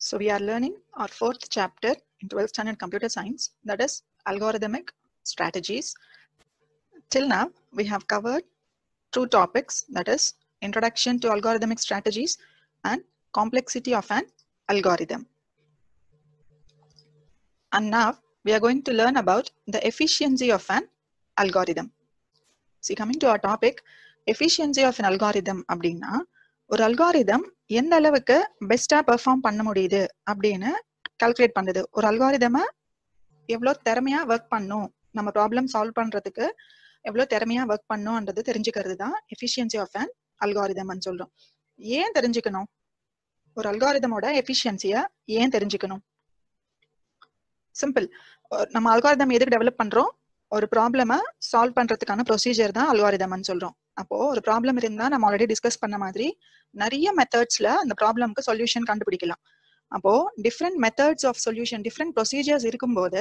So we are learning our fourth chapter in 12th standard computer science, that is algorithmic strategies. Till now, we have covered two topics, that is introduction to algorithmic strategies and complexity of an algorithm. And now we are going to learn about the efficiency of an algorithm. See, coming to our topic, efficiency of an algorithm அப்படின்னா ஒரு algorithm எந்த அளவுக்கு பெஸ்டா perform பண்ண முடியுது அப்படின்னு calculate பண்ணுது ஒரு அல்காரிதம எவ்வளவு திறமையா ஒர்க் பண்ணும் நம்ம ப்ராப்ளம் சால்வ் பண்றதுக்கு எவ்வளவு திறமையா ஒர்க் பண்ணும்ன்றது தெரிஞ்சுக்கிறது தான் எஃபிஷியன்சி ஆஃப் அன் அல்காரிதம்னு சொல்றோம் ஏன் தெரிஞ்சுக்கணும் ஒரு அல்காரிதமோட எஃபிஷியன்சிய ஏன் தெரிஞ்சுக்கணும் சிம்பிள் நம்ம அல்காரிதம் எதுக்கு டெவலப் பண்றோம் ஒரு ப்ராப்ளம சால்வ் பண்றதுக்கான ப்ரொசீஜர் தான் அல்காரிதம்னு சொல்றோம் அப்போ ஒரு ப்ராப்ளம் இருந்தா நம்ம ஆல்ரெடி டிஸ்கஸ் பண்ண மாதிரி நிறைய மெத்தட்ஸ்ல அந்த ப்ராப்ளம்க்கு சொல்யூஷன் கண்டுபிடிக்கலாம் அப்போ different methods of solution different procedures இருக்கும்போது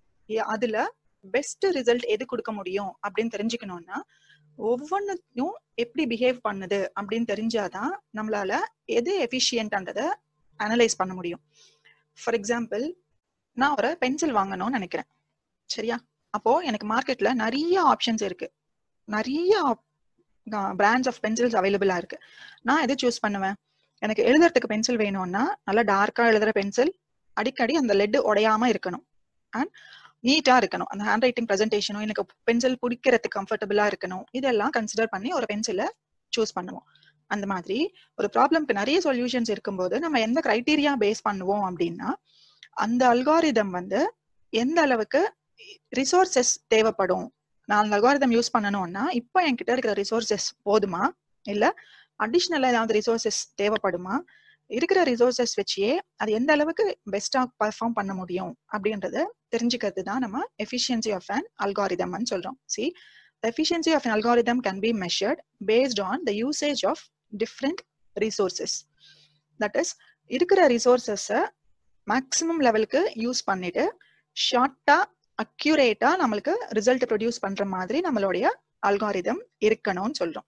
அதுல பெஸ்ட் ரிசல்ட் எது கொடுக்க முடியும் அப்படின்னு தெரிஞ்சுக்கணும்னா ஒவ்வொன்றும் எப்படி பிஹேவ் பண்ணுது அப்படின்னு தெரிஞ்சாதான் நம்மளால எது எஃபிஷியன்ட்ன்றதை அனலைஸ் பண்ண முடியும் ஃபார் எக்ஸாம்பிள் நான் ஒரு பென்சில் வாங்கணும்னு நினைக்கிறேன் சரியா அப்போ எனக்கு மார்க்கெட்ல நிறைய ஆப்ஷன்ஸ் இருக்கு நிறைய பிராண்ட்ஸ் ஆஃப் பென்சில்ஸ் அவைலபிளா இருக்கு நான் எதை சூஸ் பண்ணுவேன் எனக்கு எழுதுறதுக்கு பென்சில் வேணும்னா நல்லா டார்க்கா எழுதுற பென்சில் அடிக்கடி அந்த லெட் உடையாம இருக்கணும் அண்ட் நீட்டா இருக்கணும் அந்த ஹேண்ட் ரைட்டிங் ப்ரெசன்டேஷனும் எனக்கு பென்சில் பிடிக்கிறதுக்கு கம்ஃபர்டபுளா இருக்கணும் இதெல்லாம் கன்சிடர் பண்ணி ஒரு பென்சிலை சூஸ் பண்ணுவோம் அந்த மாதிரி ஒரு ப்ராப்ளம்க்கு நிறைய சொல்யூஷன்ஸ் இருக்கும்போது நம்ம எந்த கிரைட்டீரியா பேஸ் பண்ணுவோம் அப்படின்னா அந்த அல்காரிதம் வந்து எந்த அளவுக்கு ரிசோர்சஸ் தேவைப்படும் நான் அந்த அல்காரிதம் யூஸ் பண்ணணும்னா இப்போ என்கிட்ட இருக்கிற ரிசோர்சஸ் போதுமா இல்ல அடிஷ்னலா ஏதாவது ரிசோர்சஸ் தேவைப்படுமா இருக்கிற ரிசோர்சஸ் வச்சே அது எந்த அளவுக்கு பெஸ்டா பர்ஃபார்ம் பண்ண முடியும் அப்படின்றத தெரிஞ்சுக்கிறது தான் நம்ம எஃபிஷியன்சி ஆஃப் அன் அல்காரிதம்னு சொல்றோம் see efficiency of an algorithm can be measured based on the usage of different resources that is இருக்கிற ரிசோர்சஸை மேக்ஸிமம் லெவலுக்கு யூஸ் பண்ணிட்டு ஷார்ட்டா அக்யூரேட்டா நம்மளுக்கு ரிசல்ட் ப்ரொடியூஸ் பண்ற மாதிரி நம்மளுடைய அல்காரிதம் இருக்கணும்னு சொல்றோம்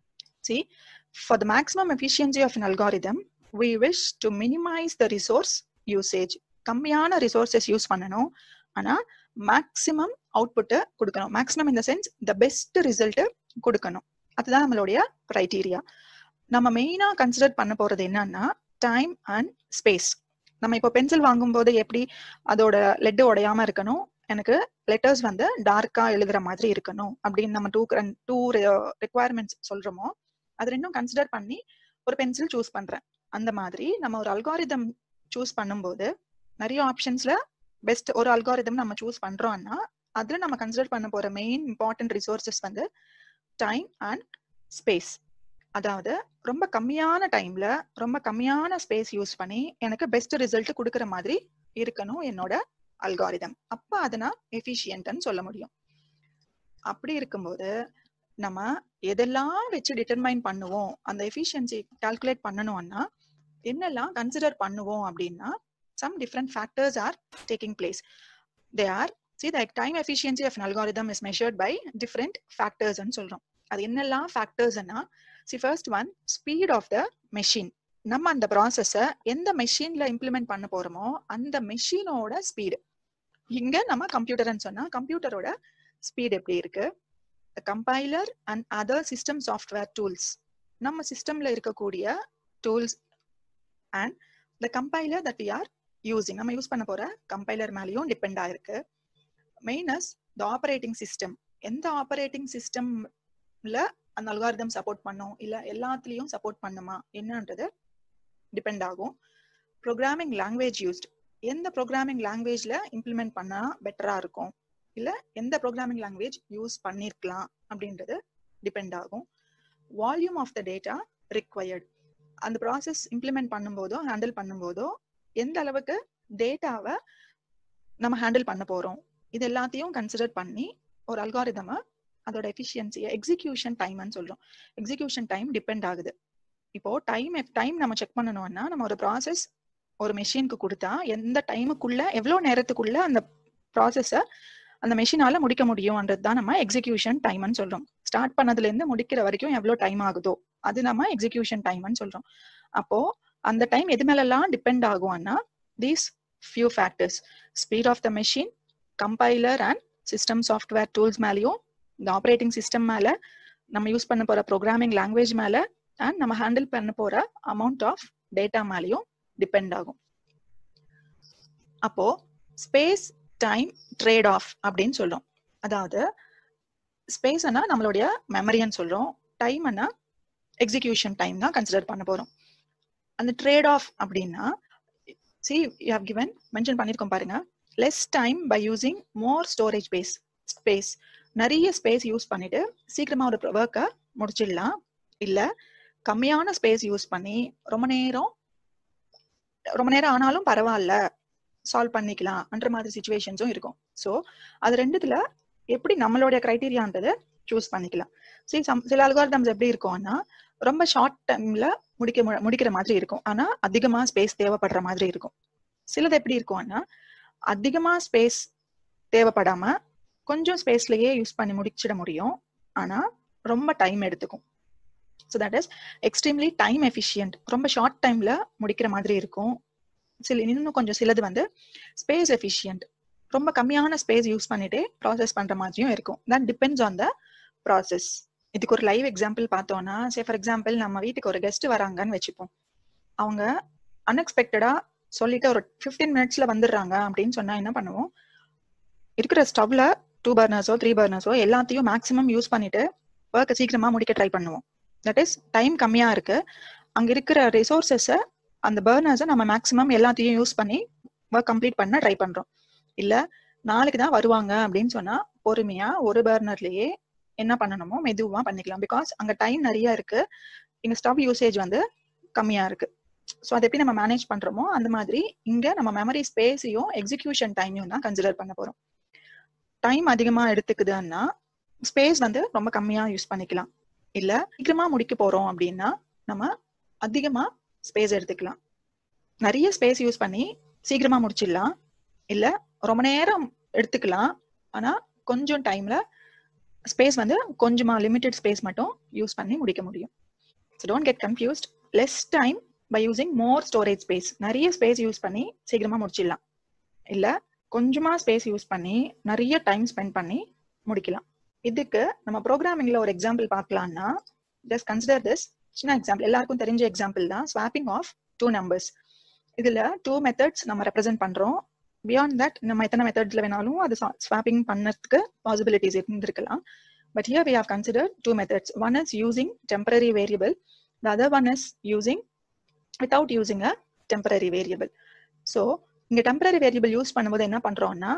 see for the maximum efficiency of an algorithm we wish to minimise the resource usage கம்மியான ரிசோர்சஸ் யூஸ் பண்ணணும் ஆனா மேக்ஸிமம் அவுட்புட்டை கொடுக்கணும் மேக்ஸிமம் இந்த சென்ஸ் த பெஸ்ட் ரிசல்ட் கொடுக்கணும் அதுதான் நம்மளுடைய கிரைட்டீரியா நம்ம மெயினா கன்சிடர் பண்ண போறது என்னன்னா டைம் அண்ட் ஸ்பேஸ் நம்ம இப்போ பென்சில் வாங்கும்போது எப்படி அதோட லெட்டு உடையாம இருக்கணும் எனக்கு லெட்டர்ஸ் வந்து டார்க்கா எழுதுற மாதிரி இருக்கணும் அப்படின்னு நம்ம டூ டூ ரெக்குவயர்மெண்ட்ஸ் சொல்றோமோ அது ரெண்டும் கன்சிடர் பண்ணி ஒரு பென்சில் சூஸ் பண்றேன் அந்த மாதிரி நம்ம ஒரு அல்காரிதம் சூஸ் பண்ணும்போது நிறைய ஆப்ஷன்ஸ்ல பெஸ்ட் ஒரு அல்காரிதம் நம்ம சூஸ் பண்றோம்னா அதுல நம்ம கன்சிடர் பண்ண போற மெயின் இம்பார்ட்டன்ட் ரிசோர்சஸ் வந்து டைம் அண்ட் ஸ்பேஸ் அதாவது ரொம்ப கம்மியான டைம்ல ரொம்ப கம்மியான ஸ்பேஸ் யூஸ் பண்ணி எனக்கு பெஸ்ட் ரிசல்ட் கொடுக்குற மாதிரி இருக்கணும் என்னோட அல்காரிதம் அப்ப அதை நான் எஃபிஷியன்ட்னு சொல்ல முடியும் அப்படி இருக்கும்போது நம்ம எதெல்லாம் வச்சு டிட்டர்மைன் பண்ணுவோம் அந்த எஃபிஷியன்சி கால்குலேட் பண்ணணும்னா என்னெல்லாம் கன்சிடர் பண்ணுவோம் அப்படின்னா some different factors are taking place they are see the time efficiency of algorithm is measured by different ஃபேக்டர்ஸ்ன்னு சொல்றோம் அது என்னெல்லாம் ஃபேக்டர்ஸ்னா see first one speed of the machine நம்ம அந்த ப்ராசஸ எந்த மெஷின்ல இம்ப்ளிமெண்ட் பண்ண போறோமோ அந்த மெஷினோட ஸ்பீடு இங்க நம்ம கம்ப்யூட்டர்னு சொன்னா கம்ப்யூட்டரோட ஸ்பீட் எப்படி இருக்கு compiler and other system software tools நம்ம சிஸ்டம்ல இருக்கக்கூடிய tools and the compiler that we are using நம்ம யூஸ் பண்ண போற கம்பைலர் மேலேயும் டிபெண்ட் ஆயிருக்கு மெயினஸ் த ஆப்பரேட்டிங் சிஸ்டம் எந்த ஆப்பரேட்டிங் சிஸ்டம்ல அந்த அல்காரிதம் சப்போர்ட் பண்ணும் இல்ல எல்லாத்துலயும் சப்போர்ட் பண்ணுமா என்னன்றது டிபெண்ட் ஆகும் ப்ரோக்ராமிங் லாங்குவேஜ் யூஸ்ட் எந்த ப்ரோக்ராமிங் லாங்குவேஜ்ல இம்ப்ளிமெண்ட் பண்ணா பெட்டரா இருக்கும் இல்ல எந்த ப்ரோக்ராமிங் லாங்குவேஜ் யூஸ் பண்ணிருக்கலாம் அப்படின்றது டிபெண்ட் ஆகும் volume of the data required அந்த ப்ராசஸ் இம்ப்ளிமெண்ட் பண்ணும்போதோ ஹேண்டில் பண்ணும்போதோ எந்த அளவுக்கு டேட்டாவை நம்ம ஹேண்டில் பண்ண போறோம் இது எல்லாத்தையும் கன்சிடர் பண்ணி ஒரு அல்காரிதம அதோட எஃபிஷியன்சியை எக்ஸிக்யூஷன் டைம்னு சொல்றோம் எக்ஸிக்யூஷன் டைம் டிபெண்ட் ஆகுது இப்போ டைம் டைம் நம்ம செக் பண்ணணும்னா நம்ம ஒரு ப்ராசஸ் ஒரு மெஷினுக்கு கொடுத்தா எந்த டைமுக்குள்ள எவ்வளவு நேரத்துக்குள்ள அந்த ப்ராசஸ அந்த மெஷினால முடிக்க முடியும்ன்றது தான் நம்ம எக்ஸிக்யூஷன் டைம்னு சொல்றோம் ஸ்டார்ட் பண்ணதுல இருந்து முடிக்கிற வரைக்கும் எவ்வளவு டைம் ஆகுதோ அது நம்ம எக்ஸிக்யூஷன் டைம்னு சொல்றோம் அப்போ அந்த டைம் எது மேலெல்லாம் டிபெண்ட் ஆகும்னா these few factors speed of the machine compiler and system software tools மேலேயும் இந்த ஆப்ரேட்டிங் சிஸ்டம் மேல நம்ம யூஸ் பண்ண போற ப்ரோக்ராமிங் லாங்குவேஜ் மேல அண்ட் நம்ம ஹேண்டில் பண்ண போற அமௌண்ட் ஆஃப் டேட்டா மேலேயும் டிபெண்ட் ஆகும் அப்போ ஸ்பேஸ் டைம் ட்ரேட் ஆஃப் அப்படின்னு சொல்றோம் அதாவது ஸ்பேஸ்னா நம்மளுடைய மெமரின்னு சொல்றோம் டைம்னா எக்ஸிகியூஷன் டைம் தான் கன்சிடர் பண்ண போறோம் அந்த ட்ரேட் ஆஃப் அப்படின்னா see you have given mention பண்ணிருக்கோம் பாருங்க less time by using more storage பேஸ் ஸ்பேஸ் நிறைய ஸ்பேஸ் யூஸ் பண்ணிட்டு சீக்கிரமா ஒரு ஒர்க்கை முடிச்சிடலாம் இல்ல கம்மியான ஸ்பேஸ் யூஸ் பண்ணி ரொம்ப நேரம் ரொம்ப நேரம் ஆனாலும் பரவாயில்ல சால்வ் பண்ணிக்கலாம்ன்ற மாதிரி சுச்சுவேஷன்ஸும் இருக்கும் ஸோ அது ரெண்டுத்துல எப்படி நம்மளுடைய கிரைட்டீரியான்றதை சூஸ் பண்ணிக்கலாம் சரி சில அல்காரிதம்ஸ் எப்படி இருக்கும்னா ரொம்ப ஷார்ட் டைம்ல முடிக்க முடிக்கிற மாதிரி இருக்கும் ஆனா அதிகமா ஸ்பேஸ் தேவைப்படுற மாதிரி இருக்கும் சிலது எப்படி இருக்கும்னா அதிகமா ஸ்பேஸ் தேவைப்படாம கொஞ்சம் ஸ்பேஸ்லயே யூஸ் பண்ணி முடிச்சிட முடியும் ஆனா ரொம்ப டைம் எடுத்துக்கும் so that is extremely time efficient ரொம்ப ஷார்ட் டைம்ல முடிக்கிற மாதிரி இருக்கும் சில இன்னும் கொஞ்சம் சிலது வந்து ஸ்பேஸ் எஃபிஷியன்ட் ரொம்ப கம்மியான ஸ்பேஸ் யூஸ் பண்ணிட்டே ப்ராசஸ் பண்ற மாதிரியும் இருக்கும் that depends on the process இதுக்கு ஒரு லைவ் எக்ஸாம்பிள் பார்த்தோம்னா சே ஃபார் எக்ஸாம்பிள் நம்ம வீட்டுக்கு ஒரு கெஸ்ட் வராங்கன்னு வச்சுப்போம் அவங்க அன்எக்ஸ்பெக்டடா சொல்லிட்டு ஒரு ஃபிஃப்டீன் மினிட்ஸ்ல வந்துடுறாங்க அப்படின்னு சொன்னா என்ன பண்ணுவோம் இருக்கிற ஸ்டவ்ல டூ பர்னர்ஸோ த்ரீ பர்னர்ஸோ எல்லாத்தையும் மேக்ஸிமம் யூஸ் பண்ணிட்டு ஒர்க்கை சீக்கிரமா முடிக்க ட்ரை பண்ணுவோம் தட் இஸ் டைம் கம்மியா இருக்கு அங்க இருக்கிற ரிசோர்சஸை அந்த பர்னர்ஸை நம்ம மேக்ஸிமம் எல்லாத்தையும் யூஸ் பண்ணி ஒர்க் கம்ப்ளீட் பண்ண ட்ரை பண்றோம் இல்ல நாளைக்கு தான் வருவாங்க அப்படின்னு சொன்னா பொறுமையா ஒரு பர்னர்லயே என்ன பண்ணணுமோ மெதுவா பண்ணிக்கலாம் பிகாஸ் அங்க டைம் நிறைய இருக்கு இங்க ஸ்டவ் யூசேஜ் வந்து கம்மியா இருக்கு ஸோ அதை எப்படி நம்ம மேனேஜ் பண்றோமோ அந்த மாதிரி இங்க நம்ம மெமரி ஸ்பேஸையும் எக்ஸிகியூஷன் டைமையும் தான் கன்சிடர் பண்ண போறோம் டைம் அதிகமா எடுத்துக்குதுன்னா ஸ்பேஸ் வந்து ரொம்ப கம்மியா யூஸ் பண்ணிக்கலாம் இல்ல சீக்கிரமா முடிக்க போறோம் அப்படின்னா நம்ம அதிகமா ஸ்பேஸ் எடுத்துக்கலாம் நிறைய ஸ்பேஸ் யூஸ் பண்ணி சீக்கிரமா முடிச்சிடலாம் இல்ல ரொம்ப நேரம் எடுத்துக்கலாம் ஆனா கொஞ்சம் டைம்ல ஸ்பேஸ் வந்து கொஞ்சமா லிமிடெட் ஸ்பேஸ் மட்டும் யூஸ் பண்ணி முடிக்க முடியும் so don't get confused less time by using more storage space நிறைய ஸ்பேஸ் யூஸ் பண்ணி சீக்கிரமா முடிச்சிடலாம் இல்ல கொஞ்சமா ஸ்பேஸ் யூஸ் பண்ணி நிறைய டைம் ஸ்பெண்ட் பண்ணி முடிக்கலாம் இதுக்கு நம்ம ப்ரோக்ராமிங்ல ஒரு எக்ஸாம்பிள் பார்க்கலாம்னா ஜஸ்ட் கன்சிடர் திஸ் சின்ன எக்ஸாம்பிள் எல்லாருக்கும் தெரிஞ்ச எக்ஸாம்பிள் தான் ஸ்வாப்பிங் ஆஃப் டூ நம்பர்ஸ் இதுல டூ மெத்தட்ஸ் நம்ம ரெப்ரசென்ட் பண்றோம் பியாண்ட் தட் நம்ம எத்தனை மெத்தட்ஸ்ல வேணாலும் அது ஸ்வாப்பிங் பண்ணதுக்கு பாசிபிலிட்டிஸ் இருந்திருக்கலாம் but here we have consider two methods one is using temporary variable the other one is using without using a temporary variable so இங்க டெம்பரரி வேரியபிள் யூஸ் பண்ணும்போது என்ன பண்றோம்னா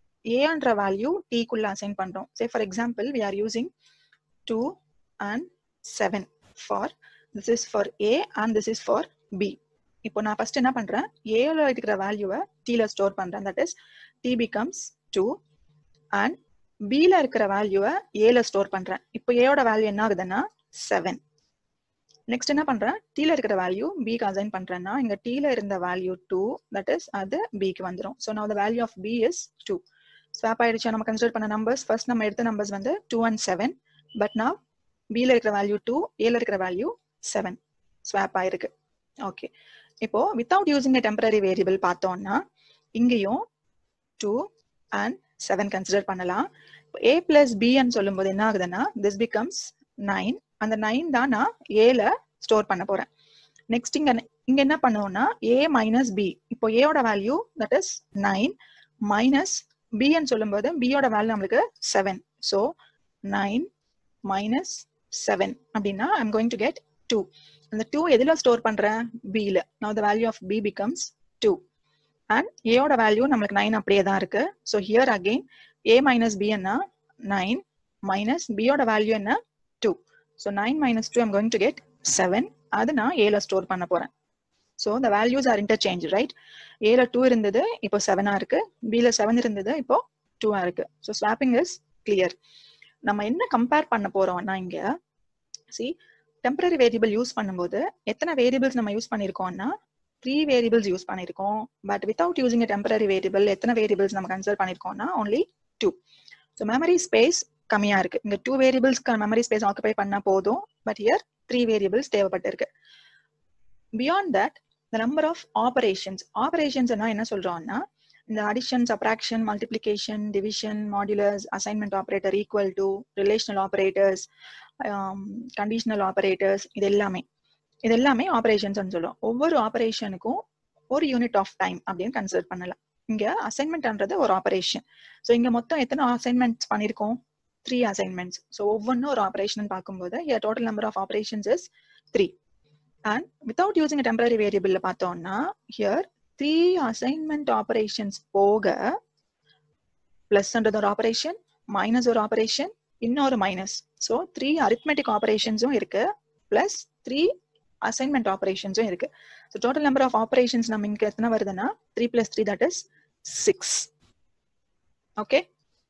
ஏன்ற வேல்யூ டீக்குள்ள அசைன் பண்றோம் say for example we are using two and seven for this is for A and this is for B இப்போ நான் first என்ன பண்றேன் ஏல இருக்கிற வேல்யூவை டீல ஸ்டோர் பண்றேன் that is T becomes two and பில இருக்கிற வேல்யூவை ஏல ஸ்டோர் பண்றேன் இப்போ ஏயோட வேல்யூ என்ன ஆகுதுன்னா செவன் நெக்ஸ்ட் என்ன பண்றேன் டீல இருக்கிற வேல்யூ பிக்கு அசைன் பண்றேன்னா இங்க டீல இருந்த வேல்யூ டூ தட் இஸ் அது பிக்கு வந்துடும் ஸோ நான் value of B is two swap ஆயிடுச்சு நம்ம கன்சிடர் பண்ண நம்பர்ஸ் ஃபர்ஸ்ட் நம்ம எடுத்த நம்பர்ஸ் வந்து டூ அண்ட் செவன் பட் நான் பில இருக்கிற வேல்யூ டூ ஏல இருக்கிற வேல்யூ செவன் ஸ்வாப் ஆயிருக்கு ஓகே இப்போ without using a temporary variable பார்த்தோம்னா இங்கேயும் டூ அண்ட் செவன் கன்சிடர் பண்ணலாம் ஏ பிளஸ் பின்னு சொல்லும்போது என்ன ஆகுதுன்னா திஸ் பிகம்ஸ் நைன் அந்த நைன் தான் நான் ஏல ஸ்டோர் பண்ண போறேன் நெக்ஸ்ட் இங்க இங்க என்ன பண்ணுவோம்னா ஏ மைனஸ் பி இப்போ ஏயோட value that is nine minus பின்னு சொல்லும்போது பியோட வேல்யூ நம்மளுக்கு seven so nine minus seven அப்படின்னா I'm going to get two அந்த டூ எதுல ஸ்டோர் பண்றேன் பில now the value of B becomes two and ஏயோட வேல்யூ நம்மளுக்கு நைன் அப்படியே தான் இருக்கு so here again A minus B என்ன நைன் மைனஸ் பியோட வேல்யூ என்ன two so nine minus two I'm going to get seven அது நான் ஏல ஸ்டோர் பண்ண போறேன் so the values are interchange right ஏல டூ இருந்தது இப்போ செவனா இருக்கு பில செவன் இருந்தது இப்போ டூவா இருக்கு ஸோ ஸ்வாப்பிங் இஸ் கிளியர் நம்ம என்ன கம்பேர் பண்ண போறோம்னா இங்க சி டெம்பரரி வேரியபிள் யூஸ் பண்ணும்போது எத்தனை வேரியபிள்ஸ் நம்ம யூஸ் பண்ணிருக்கோம்னா த்ரீ வேரியபிள்ஸ் யூஸ் பண்ணிருக்கோம் but without using a temporary variable எத்தனை வேரியபிள்ஸ் நம்ம கன்சிடர் பண்ணிருக்கோம்னா only two so memory space கம்மியா இருக்கு இங்க டூ வேரியபிள்ஸ்க்கு மெமரி ஸ்பேஸ் ஆக்குபை பண்ணா போதும் பட் இயர் த்ரீ வேரியபிள்ஸ் தேவைப்பட்டிருக்கு beyond that the number of operations operations என்ன சொல்றோம்னா இந்த addition subtraction multiplication division modulus assignment operator equal to relational operators conditional operators இது எல்லாமே இது எல்லாமே ஆபரேஷன்ஸ் சொல்லுவோம் ஒவ்வொரு ஆபரேஷனுக்கும் ஒரு யூனிட் ஆஃப் டைம் அப்படின்னு கன்சிடர் பண்ணலாம் இங்க அசைன்மெண்ட்ன்றது ஒரு ஆபரேஷன் ஸோ இங்க மொத்தம் எத்தனை அசைன்மெண்ட்ஸ் பண்ணிருக்கோம் த்ரீ அசைன்மெண்ட்ஸ் ஸோ ஒவ்வொன்றும் ஒரு ஆபரேஷன் பார்க்கும்போது total number of operations is three and without using temporary variable பார்த்தோம்னா ஹியர் த்ரீ அசைன்மெண்ட் ஆபரேஷன்ஸ் போக பிளஸ்ன்றது ஒரு ஆபரேஷன் மைனஸ் ஒரு ஆபரேஷன் இன்னொரு மைனஸ் ஸோ த்ரீ அரித்மெட்டிக் ஆபரேஷன்ஸும் இருக்கு பிளஸ் த்ரீ அசைன்மெண்ட் ஆபரேஷன்ஸும் இருக்கு so total number of operations நம்ம இங்க எத்தனை வருதுன்னா three plus three that is six okay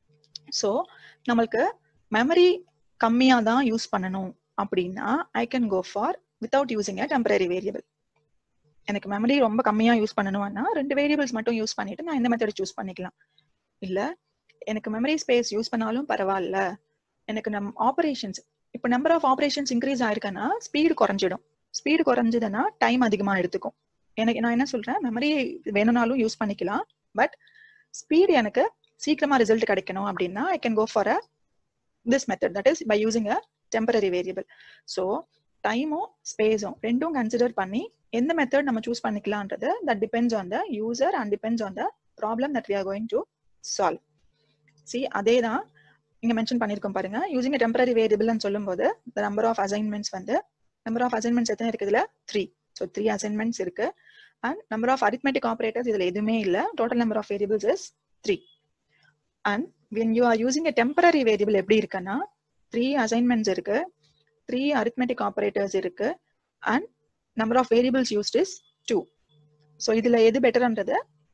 so நம்மளுக்கு மெமரி கம்மியாக தான் யூஸ் பண்ணணும் அப்படின்னா I can go for without using a temporary variable எனக்கு மெமரி ரொம்ப கம்மியா யூஸ் பண்ணணும்னா ரெண்டு வேரியபிள்ஸ் மட்டும் யூஸ் பண்ணிட்டு நான் இந்த மெத்தட் சூஸ் பண்ணிக்கலாம் இல்ல எனக்கு மெமரி ஸ்பேஸ் யூஸ் பண்ணாலும் பரவாயில்ல எனக்கு நம் ஆபரேஷன்ஸ் இப்போ நம்பர் ஆஃப் ஆபரேஷன்ஸ் இன்க்ரீஸ் ஆயிருக்கன்னா ஸ்பீடு குறைஞ்சிடும் ஸ்பீடு குறைஞ்சதுன்னா டைம் அதிகமா எடுத்துக்கும் எனக்கு நான் என்ன சொல்றேன் மெமரி வேணும்னாலும் யூஸ் பண்ணிக்கலாம் பட் ஸ்பீடு எனக்கு சீக்கிரமா ரிசல்ட் கிடைக்கணும் அப்படின்னா I can go for a this method that is by using a temporary variable so டைமும் ஸ்பேஸும் ரெண்டும் கன்சிடர் பண்ணி எந்த மெத்தட் நம்ம சூஸ் பண்ணிக்கலான்றது that depends on the user and depends on the problem that we are going to solve see அதே தான் இங்க மென்ஷன் பண்ணிருக்கோம் பாருங்க யூசிங் டெம்பரரி வேரியபிள்னு சொல்லும்போது த நம்பர் ஆஃப் அசைன்மெண்ட்ஸ் வந்து நம்பர் ஆஃப் அசைன்மெண்ட்ஸ் எத்தனை இருக்குதுல த்ரீ ஸோ த்ரீ அசைன்மெண்ட்ஸ் இருக்கு and number of arithmetic operators இதுல எதுவுமே இல்லை total number of variables is three and when you are using a temporary variable எப்படி இருக்குன்னா த்ரீ அசைன்மெண்ட்ஸ் இருக்கு த்ரீ அரித்மெட்டிக் ஆப்ரேட்டர்ஸ் இருக்கு and number of variables used is two so இதுல எது பெட்டர்ன்றது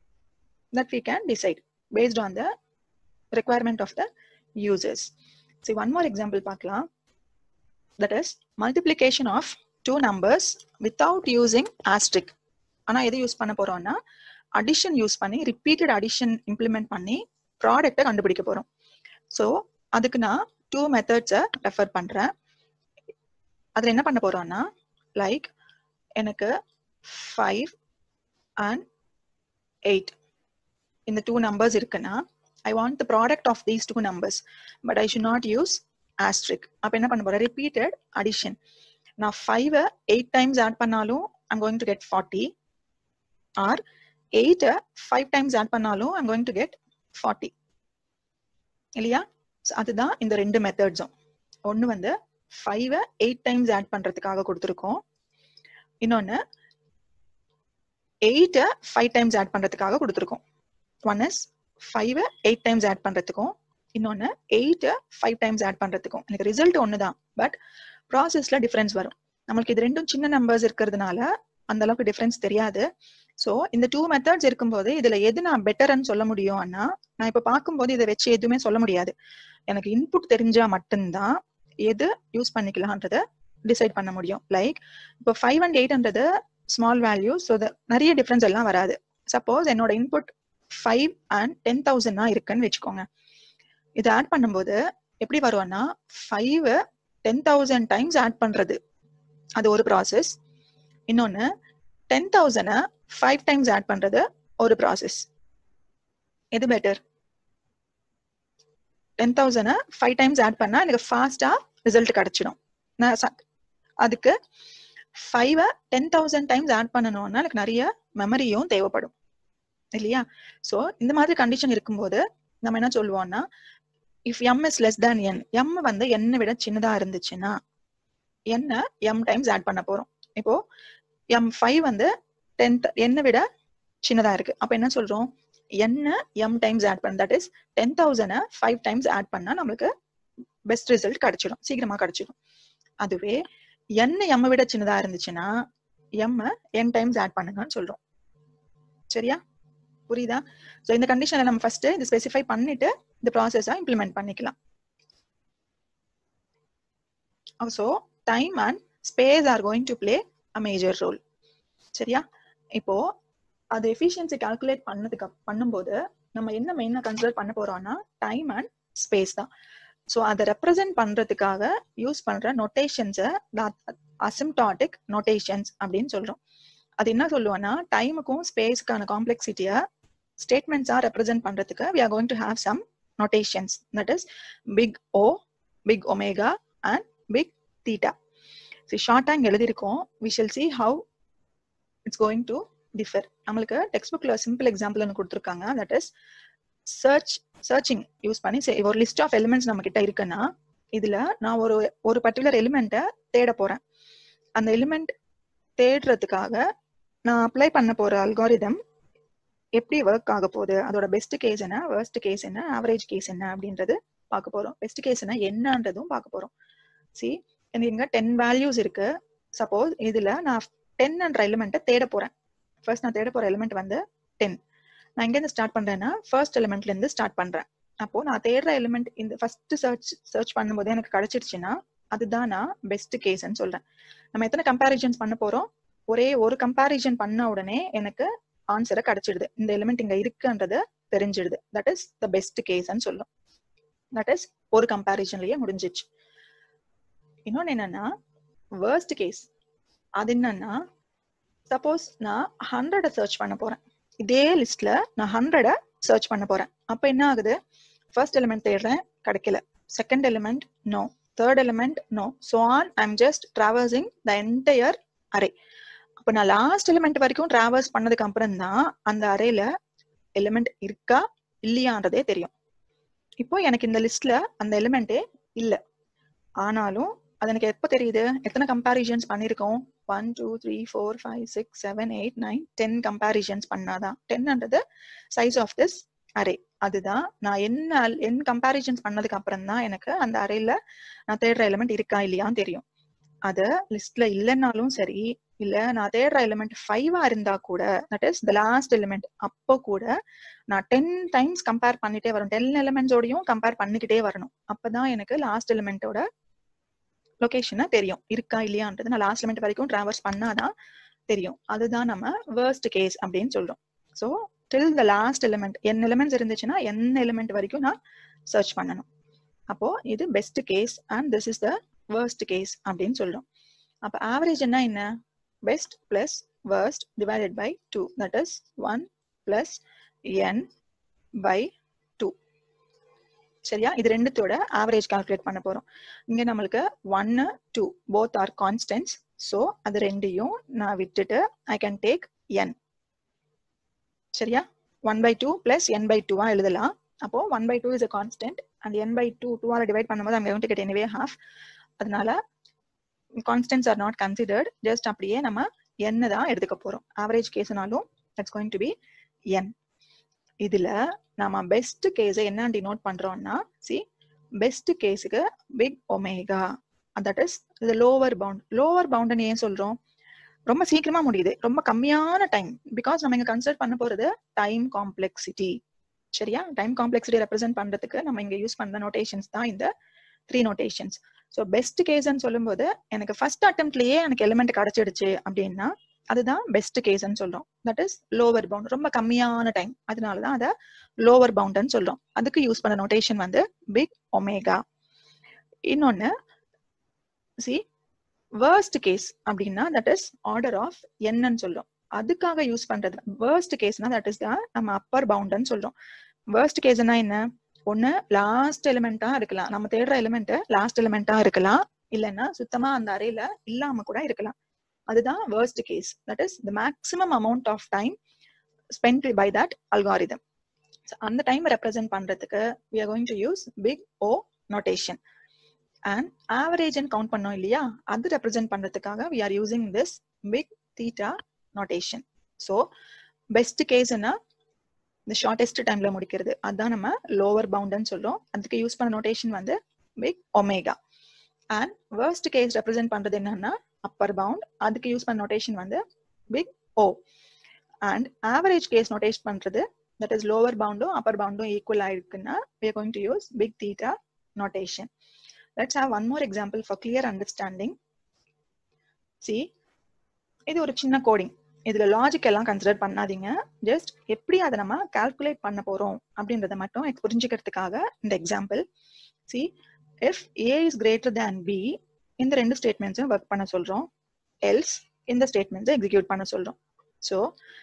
that we can decide based on the requirement of the users. See, one more example பார்க்கலாம் that is multiplication of two numbers without using asterisk. ஆனா எது use பண்ண போறோம்னா addition use பண்ணி repeated addition implement பண்ணி ப்ராடக்டை கண்டுபிடிக்க போறோம் ஸோ அதுக்கு நான் டூ மெத்தட்ஸை ரெஃபர் பண்றேன் அதில் என்ன பண்ண போறோம்னா லைக் எனக்கு ஃபைவ் அண்ட் எயிட் இந்த டூ நம்பர்ஸ் இருக்குன்னா I want the product of these two numbers, but I should not use asterisk. அப்ப என்ன பண்ண போறேன் repeated addition. நான் ஃபைவ் எயிட் டைம்ஸ் ஆட் பண்ணாலும் I'm going to get forty or eight five times add பண்ணாலும் I'm going to get forty இல்லையா அதுதான் இந்த ரெண்டு மெத்தட்ஸும் ஒன்று வந்து ஃபைவ் எயிட் டைம்ஸ் ஆட் பண்றதுக்காக கொடுத்துருக்கோம் இன்னொன்று எயிட் ஃபைவ் டைம்ஸ் ஆட் பண்றதுக்காக கொடுத்துருக்கோம் one is five eight times add பண்றதுக்கும் இன்னொன்னு எயிட் ஃபைவ் டைம்ஸ் ஆட் பண்றதுக்கும் எனக்கு ரிசல்ட் ஒன்று தான் பட் ப்ராசஸ்ல டிஃபரன்ஸ் வரும் நம்மளுக்கு இது ரெண்டும் சின்ன நம்பர்ஸ் இருக்கிறதுனால அந்த அளவுக்கு டிஃபரன்ஸ் தெரியாது ஸோ இந்த டூ மெத்தட்ஸ் இருக்கும்போது இதுல எது நான் பெட்டர்ன்னு சொல்ல முடியும்னா நான் இப்ப பார்க்கும்போது இதை வச்சு எதுவுமே சொல்ல முடியாது எனக்கு இன்புட் தெரிஞ்சா மட்டும்தான் எது யூஸ் பண்ணிக்கலான்றத டிசைட் பண்ண முடியும் லைக் இப்போ ஃபைவ் அண்ட் எயிட்ன்றது ஸ்மால் வேல்யூ ஸோ நிறைய டிஃபரன்ஸ் எல்லாம் வராது சப்போஸ் என்னோட இன்புட் ஃபைவ் அண்ட் டென் தௌசண்ட்னா இருக்குன்னு வச்சுக்கோங்க இது ஆட் பண்ணும்போது எப்படி வரும்னா five ten thousand times add பண்றது அது ஒரு ப்ராசஸ் இன்னொன்னு ten thousand five times add பண்றது ஒரு ப்ராசஸ் எது better ten thousand five times add பண்ணா எனக்கு ஃபாஸ்டா ரிசல்ட் கிடைச்சிடும் நான் அதுக்கு five ten thousand times add பண்ணணும்னா எனக்கு நிறைய மெமரியும் தேவைப்படும் இல்லையா ஸோ இந்த மாதிரி கண்டிஷன் இருக்கும்போது நம்ம என்ன சொல்லுவோம்னா if M is less than N M வந்து என்னை விட சின்னதா இருந்துச்சுன்னா என்ன எம் டைம்ஸ் ஆட் பண்ண போறோம் இப்போ எம் ஃபைவ் வந்து டென் என்னை விட சின்னதா இருக்கு அப்ப என்ன சொல்றோம் என்ன எம் டைம்ஸ் ஆட் பண்ண that is ten thousand five times add பண்ணா நம்மளுக்கு பெஸ்ட் ரிசல்ட் கிடைச்சிடும் சீக்கிரமா கிடைச்சிடும் அதுவே என்ன எம்மை விட சின்னதா இருந்துச்சுன்னா எம் என் டைம்ஸ் ஆட் பண்ணுங்கன்னு சொல்றோம் சரியா புரியுதா ஸோ இந்த கண்டிஷனை நம்ம ஃபர்ஸ்ட் இது ஸ்பெசிஃபை பண்ணிட்டு இந்த ப்ராசஸை இம்ப்ளிமெண்ட் பண்ணிக்கலாம் so time and space are going to play a major role சரியா இப்போ அது எஃபிஷியன்சி கால்குலேட் பண்ணதுக்கு பண்ணும்போது நம்ம என்ன மெயினாக கன்சிடர் பண்ண போறோம்னா டைம் அண்ட் ஸ்பேஸ் தான் ஸோ அதை ரெப்ரசென்ட் பண்றதுக்காக யூஸ் பண்ற நொட்டேஷன்ஸை அசிம்டாட்டிக் நொட்டேஷன்ஸ் அப்படின்னு சொல்றோம் அது என்ன சொல்லுவோம்னா டைமுக்கும் ஸ்பேஸ்க்கான காம்ப்ளெக்சிட்டிய ஸ்டேட்மெண்ட்ஸா ரெப்ரசென்ட் பண்றதுக்கு we are going to have some notations that is big O big omega and big theta so ஷார்ட்டாக இங்கே எழுதியிருக்கோம் we shall see how it's going to differ நம்மளுக்கு டெக்ஸ்ட் புக்கில் சிம்பிள் எக்ஸாம்பிள் ஒன்று கொடுத்துருக்காங்க that is search searching use பண்ணி ஒரு list of elements நம்ம கிட்ட இருக்குன்னா இதுல நான் ஒரு ஒரு பர்டிகுலர் எலிமெண்ட்டை தேட போறேன் அந்த எலிமெண்ட் தேடுறதுக்காக நான் அப்ளை பண்ண போற அல்காரிதம் எப்படி ஒர்க் ஆக போகுது அதோட பெஸ்ட் கேஸ் என்ன வேர்ஸ்ட் கேஸ் என்ன ஆவரேஜ் கேஸ் என்ன அப்படின்றது பார்க்க போறோம் பெஸ்ட் கேஸ் என்ன என்னன்றதும் பார்க்க போறோம் சி இங்க டென் வேல்யூஸ் இருக்கு சப்போஸ் இதுல நான் டென் என்ற எலிமெண்ட்டை தேட போறேன் ஃபர்ஸ்ட் நான் தேட போற எலிமெண்ட் வந்து டென் நான் எங்கேருந்து ஸ்டார்ட் பண்றேன்னா ஃபர்ஸ்ட் எலிமெண்ட்ல இருந்து ஸ்டார்ட் பண்றேன் அப்போ நான் தேடுற எலிமெண்ட் இந்த ஃபர்ஸ்ட் சர்ச் சர்ச் பண்ணும்போது எனக்கு கிடைச்சிருச்சுன்னா அதுதான் நான் பெஸ்ட் கேஸ்ன்னு சொல்றேன் நம்ம எத்தனை கம்பேரிசன்ஸ் பண்ண போறோம் ஒரே ஒரு கம்பேரிசன் பண்ண உடனே எனக்கு ஆன்சரை கிடைச்சிடுது இந்த எலிமெண்ட் இங்க இருக்குன்றது தெரிஞ்சிடுது தட் இஸ் த பெஸ்ட் கேஸ்ன்னு சொல்லும் தட் இஸ் ஒரு கம்பேரிசன்லயே முடிஞ்சிச்சு இன்னொன்னு என்னன்னா வேர்ஸ்ட் கேஸ் அது என்னன்னா சப்போஸ் நான் ஹண்ட்ரட சர்ச் பண்ண போறேன் இதே லிஸ்ட்ல நான் ஹண்ட்ரட சர்ச் பண்ண போறேன் அப்ப என்ன ஆகுது ஃபர்ஸ்ட் எலிமெண்ட் தேடுறேன் கிடைக்கல second element no third element no so on I'm just traversing the entire array அப்ப நான் லாஸ்ட் எலிமெண்ட் வரைக்கும் டிராவல்ஸ் பண்ணதுக்கு அப்புறம் தான் அந்த அரேல எலிமெண்ட் இருக்கா இல்லையான்றதே தெரியும் இப்போ எனக்கு இந்த லிஸ்ட்ல அந்த எலிமெண்டே இல்ல ஆனாலும் அது எனக்கு எப்போ தெரியுது எத்தனை கம்பேரிசன்ஸ் பண்ணிருக்கோம் one two three four five six seven eight nine ten comparisons பண்ணாதான் டென்ன்றது சைஸ் ஆஃப் திஸ் அரே அதுதான் நான் என்ன என் கம்பேரிசன்ஸ் பண்ணதுக்கு அப்புறம் தான் எனக்கு அந்த அரேல நான் தேடுற எலிமெண்ட் இருக்கா இல்லையான்னு தெரியும் அது லிஸ்ட்ல இல்லைன்னாலும் சரி இல்ல நான் தேடுற எலிமெண்ட் ஃபைவா இருந்தா கூட that is the last element அப்போ கூட நான் டென் டைம்ஸ் கம்பேர் பண்ணிட்டே வரணும் டென் எலிமெண்ட்ஸோடையும் கம்பேர் பண்ணிக்கிட்டே வரணும் அப்பதான் எனக்கு லாஸ்ட் எலிமெண்ட்டோட லொகேஷனை தெரியும் இருக்கா இல்லையான்றது நான் லாஸ்ட் எலிமெண்ட் வரைக்கும் டிராவல்ஸ் பண்ணாதான் தெரியும் அதுதான் நம்ம வேர்ஸ்ட் கேஸ் அப்படின்னு சொல்றோம் so till the last element N elements இருந்துச்சுன்னா என் எலிமெண்ட் வரைக்கும் நான் சர்ச் பண்ணணும் அப்போ இது best case and this is the worst case அப்படின்னு சொல்றோம் அப்போ ஆவரேஜ் என்ன என்ன best plus worst divided by two that is one plus N by two சரியா இது ரெண்டுத்தோட ஆவரேஜ் கால்குலேட் பண்ண போறோம் இங்க நம்மளுக்கு ஒன்னு two both are constants so அது ரெண்டையும் நான் விட்டுட்டு ஐ கேன் டேக் என் சரியா one by two plus N by டூவா எழுதலாம் அப்போ one by two is a constant and N by two டூவால் டிவைட் பண்ணும்போது அங்கே வந்து கெட் எனிவே ஹாஃப் அதனால constants are not considered just அப்படியே நம்ம என்ன தான் எடுத்துக்க போறோம் ஆவரேஜ் கேஸ்னாலும் it's going to be N இதுல நம்ம பெஸ்ட் கேஸை என்ன டினோட் பண்றோம்னா சி பெஸ்ட் கேஸுக்கு பிக் ஒமேகா தட் இஸ் இது லோவர் பவுண்ட் லோவர் பவுண்ட்னு ஏன் சொல்றோம் ரொம்ப சீக்கிரமா முடியுது ரொம்ப கம்மியான டைம் பிகாஸ் நம்ம இங்க கன்சிடர் பண்ண போறது டைம் காம்ப்ளெக்சிட்டி சரியா டைம் காம்ப்ளெக்சிட்டி ரெப்ரசென்ட் பண்றதுக்கு நம்ம இங்க யூஸ் பண்ற நோட்டேஷன்ஸ் தான் இந்த த்ரீ நோட்டேஷன்ஸ் ஸோ பெஸ்ட் கேஸ்ன்னு சொல்லும்போது எனக்கு ஃபர்ஸ்ட் அட்டம்ப்ட்லயே எனக்கு எலிமெண்ட் கிடைச்சிடுச்சு அப்படின்னா அதுதான் பெஸ்ட் கேஸ்ன்னு சொல்றோம் தட் இஸ் லோவர் பவுண்ட் ரொம்ப கம்மியான டைம் அதனால தான் அதை லோவர் பவுண்ட்னு சொல்றோம் அதுக்கு யூஸ் பண்ண நோட்டேஷன் வந்து பிக் ஒமேகா இன்னொன்னு சி வேர்ஸ்ட் கேஸ் அப்படின்னா தட் இஸ் ஆர்டர் ஆஃப் என்னன்னு சொல்றோம் அதுக்காக யூஸ் பண்றது வேர்ஸ்ட் கேஸ்னா தட் இஸ் தான் நம்ம அப்பர் பவுண்ட்னு சொல்றோம் வேர்ஸ்ட் கேஸ்னா என்ன ஒண்ணு லாஸ்ட் எலிமெண்டா இருக்கலாம் நம்ம தேடுற எலிமெண்ட் லாஸ்ட் எலிமெண்டா இருக்கலாம் இல்லைன்னா சுத்தமா அந்த அறையில இல்லாம கூட இருக்கலாம் அதுதான் worst case that is the maximum amount of time spent by that algorithm அந்த டைம் ரெப்ரசென்ட் பண்றதுக்கு we are going to use big O notation and average count பண்ணோம் இல்லையா அது ரெப்ரசென்ட் பண்றதுக்காக we are using this big theta notation so best கேஸ்னா இந்த shortest டைம்ல முடிக்கிறது அதுதான் நம்ம லோவர் பவுண்ட்னு சொல்றோம் அதுக்கு யூஸ் பண்ண நோட்டேஷன் வந்து big omega and worst case represent பண்றது என்னன்னா அப்பர் பவுண்ட் அதுக்கு யூஸ் பண்ண நோட்டேஷன் வந்து big O and average case notation பண்றது தட் இஸ் லோவர் பவுண்டும் அப்பர் பவுண்டும் ஈக்குவல் ஆயிருக்குன்னா we are going to use big theta notation let's have one more example for clear understanding see இது ஒரு சின்ன கோடிங் இதுல லாஜிக் எல்லாம் கன்சிடர் பண்ணாதீங்க ஜஸ்ட் எப்படி அதை நம்ம கால்குலேட் பண்ண போறோம் அப்படின்றத மட்டும் புரிஞ்சுக்கிறதுக்காக இந்த example see if A is greater than B இந்த ரெண்டு ஸ்டேட்மெண்ட்ஸும் ஒர்க் பண்ண சொல்றோம் எல்ஸ் இந்த ஸ்டேட்மெண்ட்ஸை எக்ஸிக்யூட் பண்ண சொல்றோம் ஸோ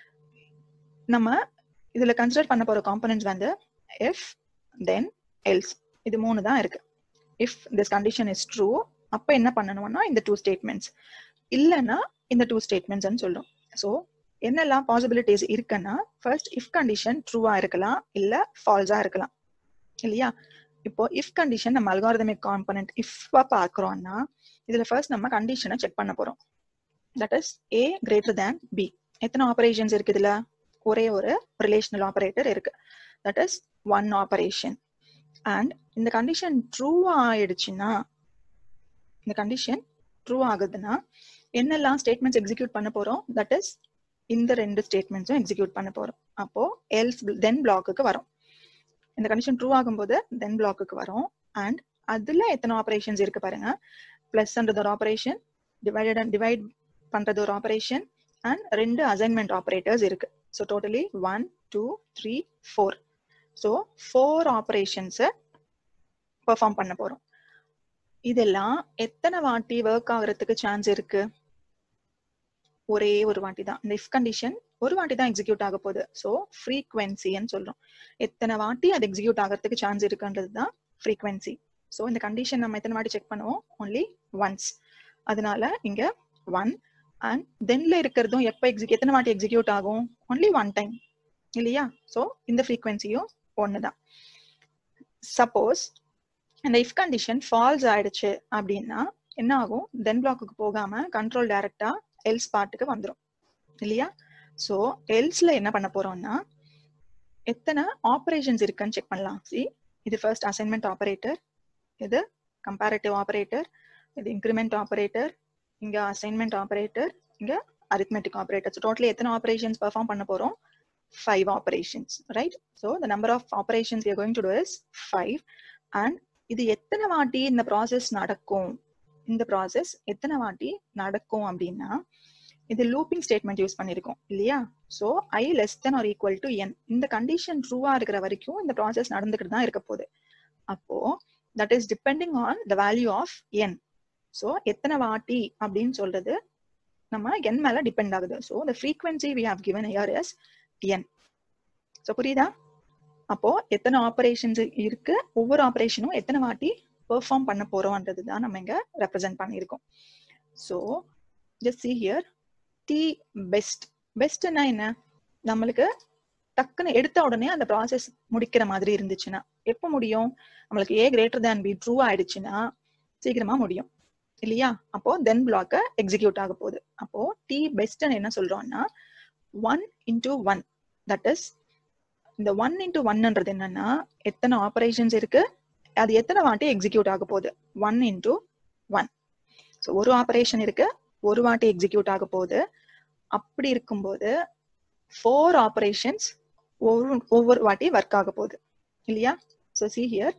நம்ம இதுல கன்சிடர் பண்ண போற காம்பனன்ட்ஸ் வந்து இஃப் தென் எல்ஸ் இது மூணு தான் இருக்கு if this condition is true அப்ப என்ன பண்ணணும்னா இந்த டூ ஸ்டேட்மெண்ட்ஸ் இல்லைன்னா இந்த டூ ஸ்டேட்மெண்ட்ஸ் சொல்றோம் ஸோ என்னெல்லாம் பாசிபிலிட்டிஸ் இருக்குன்னா ஃபர்ஸ்ட் இஃப் கண்டிஷன் ட்ரூவா இருக்கலாம் இல்ல ஃபால்ஸா இருக்கலாம் இல்லையா இப்போ இஃப் கண்டிஷன் நம்ம அல்காரதமிக் காம்பனன்ட் இஃப்பா பார்க்குறோம்னா இதுல ஃபர்ஸ்ட் நம்ம கண்டிஷனை செக் பண்ண போறோம் that is A greater than B எத்தனை ஆபரேஷன்ஸ் இருக்கு இதுல ஒரே ஒரு ரிலேஷனல் ஆபரேட்டர் இருக்கு that is one operation and இந்த கண்டிஷன் ட்ரூ ஆயிடுச்சுன்னா இந்த கண்டிஷன் ட்ரூ ஆகுதுன்னா என்னெல்லாம் ஸ்டேட்மெண்ட்ஸ் எக்ஸிக்யூட் பண்ண போறோம் தட் இஸ் இந்த ரெண்டு ஸ்டேட்மெண்ட்ஸும் எக்ஸிக்யூட் பண்ண போறோம் அப்போ எல்ஸ் தென் பிளாக்குக்கு வரும் இந்த கண்டிஷன் ட்ரூ ஆகும்போது தென் பிளாக்குக்கு வரும் அண்ட் அதுல எத்தனை ஆபரேஷன்ஸ் இருக்கு பாருங்க பிளஸ்ன்றது ஒரு ஆபரேஷன் டிவைடட் அண்ட் டிவைட் பண்றது ஒரு ஆபரேஷன் அண்ட் ரெண்டு அசைன்மெண்ட் ஆபரேட்டர்ஸ் இருக்கு so totally one two three four so four ஆபரேஷன்ஸை பெர்ஃபார்ம் பண்ண போறோம் இதெல்லாம் எத்தனை வாட்டி ஒர்க் ஆகுறதுக்கு சான்ஸ் இருக்கு ஒரே ஒரு வாட்டி தான் இந்த இஃப் கண்டிஷன் ஒரு வாட்டி தான் எக்ஸிக்யூட் ஆக போகுது ஸோ ஃப்ரீக்வன்சின்னு சொல்றோம் எத்தனை வாட்டி அது எக்ஸிக்யூட் ஆகிறதுக்கு சான்ஸ் இருக்குன்றது தான் ஃப்ரீக்வன்சி ஸோ இந்த கண்டிஷன் நம்ம எத்தனை வாட்டி செக் பண்ணுவோம் ஒன்லி ஒன்ஸ் அதனால இங்க ஒன் அண்ட் தென்ல இருக்கிறதும் எப்போ எக்ஸிக் எத்தனை வாட்டி எக்ஸிக்யூட் ஆகும் ஒன்லி ஒன் டைம் இல்லையா ஸோ இந்த ஃப்ரீக்வன்சியும் ஒன்று தான் சப்போஸ் இந்த இஃப் கண்டிஷன் ஃபால்ஸ் ஆயிடுச்சு அப்படின்னா என்ன ஆகும் தென் பிளாக்குக்கு போகாம கண்ட்ரோல் டைரக்டா எல்ஸ் பார்ட்டுக்கு வந்துடும் இல்லையா ஸோ எல்ஸ்ல என்ன பண்ண போறோம்னா எத்தனை ஆப்ரேஷன்ஸ் இருக்குன்னு செக் பண்ணலாம் சி இது ஃபர்ஸ்ட் அசைன்மெண்ட் ஆபரேட்டர் இது கம்பேரட்டிவ் ஆபரேட்டர் இது இன்க்ரிமெண்ட் ஆபரேட்டர் இங்க அசைன்மெண்ட் ஆபரேட்டர் இங்க அரித்மெட்டிக் ஆபரேட்டர் ஸோ டோட்டலி எத்தனை ஆபரேஷன்ஸ் பெர்ஃபார்ம் பண்ண போறோம் five operations right so the number of operations you going to do is five and இது எத்தனை வாட்டி இந்த ப்ராசஸ் நடக்கும் இந்த ப்ராசஸ் எத்தனை வாட்டி நடக்கும் அப்படின்னா இது லூப்பிங் ஸ்டேட்மெண்ட் யூஸ் பண்ணிருக்கோம் இல்லையா so I less than or equal to N இந்த கண்டிஷன் ட்ரூவா இருக்கிற வரைக்கும் இந்த ப்ராசஸ் நடந்துகிட்டு தான் இருக்க போகுது அப்போ that is depending on the value of N so எத்தனை வாட்டி அப்படின்னு சொல்றது நம்ம என் மேல டிபெண்ட் ஆகுது so the frequency we have given here as N so புரியுதா அப்போ எத்தனை ஆபரேஷன்ஸ் இருக்கு ஒவ்வொரு ஆபரேஷனும் எத்தனை வாட்டி பெர்ஃபார்ம் பண்ண போறோம்ன்றது தான் நம்ம இங்க ரெப்ரசென்ட் பண்ணியிருக்கோம் so just see here T best பெஸ்ட்னா என்ன நம்மளுக்கு டக்குன்னு எடுத்த உடனே அந்த ப்ராசஸ் முடிக்கிற மாதிரி இருந்துச்சுன்னா எப்போ முடியும் நம்மளுக்கு A greater than B true ஆயிடுச்சுன்னா சீக்கிரமா முடியும் இல்லையா அப்போ தென் பிளாக்க எக்ஸிக்யூட் ஆக போகுது அப்போ டி பெஸ்ட்னு என்ன சொல்றோம்னா one into one that is இந்த ஒன் இன்டூ ஒன்ன்றது என்னன்னா எத்தனை ஆபரேஷன்ஸ் இருக்கு அது எத்தனை வாட்டி எக்ஸிக்யூட் ஆக போகுது ஒன் இன்டூ ஒன் ஸோ ஒரு ஆபரேஷன் இருக்கு ஒரு வாட்டி எக்ஸிக்யூட் ஆக போகுது அப்படி இருக்கும்போது ஃபோர் ஆபரேஷன்ஸ் ஒவ்வொரு ஒவ்வொரு வாட்டி ஒர்க் ஆக போகுது இல்லையா ஸோ சி ஹியர்